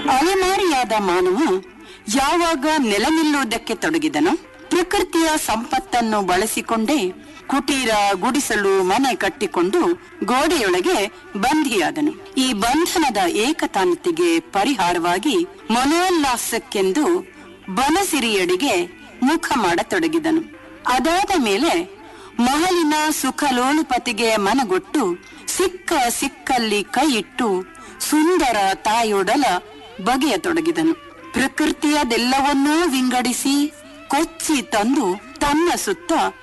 ಅಲೆಮಾರಿಯಾದ ಮಾನವ ಯಾವಾಗ ನೆಲ ನಿಲ್ಲುವುದಕ್ಕೆ ತೊಡಗಿದನೋ ಪ್ರಕೃತಿಯ ಸಂಪತ್ತನ್ನು ಬಳಸಿಕೊಂಡೇ ಕುಟೀರ ಗುಡಿಸಲು ಮನೆ ಕಟ್ಟಿಕೊಂಡು ಗೋಡೆಯೊಳಗೆ ಬಂಧಿಯಾದನು ಈ ಬಂಧನದ ಏಕತಾನತೆಗೆ ಪರಿಹಾರವಾಗಿ ಮನೋಲ್ಲಾಸಕ್ಕೆಂದು ಬನಸಿರಿಯಡಿಗೆ ಮುಖ ಮಾಡತೊಡಗಿದನು ಅದಾದ ಮೇಲೆ ಮಹಲಿನ ಸುಖಲೋಲುಪತಿಗೆ ಮನಗೊಟ್ಟು ಸಿಕ್ಕ ಸಿಕ್ಕಲ್ಲಿ ಕೈ ಇಟ್ಟು ಸುಂದರ ತಾಯೊಡಲ ಬಗೆಯತೊಡಗಿದನು ಪ್ರಕೃತಿಯದೆಲ್ಲವನ್ನೂ ವಿಂಗಡಿಸಿ ಕೊಚ್ಚಿ ತಂದು ತನ್ನ ಸುತ್ತ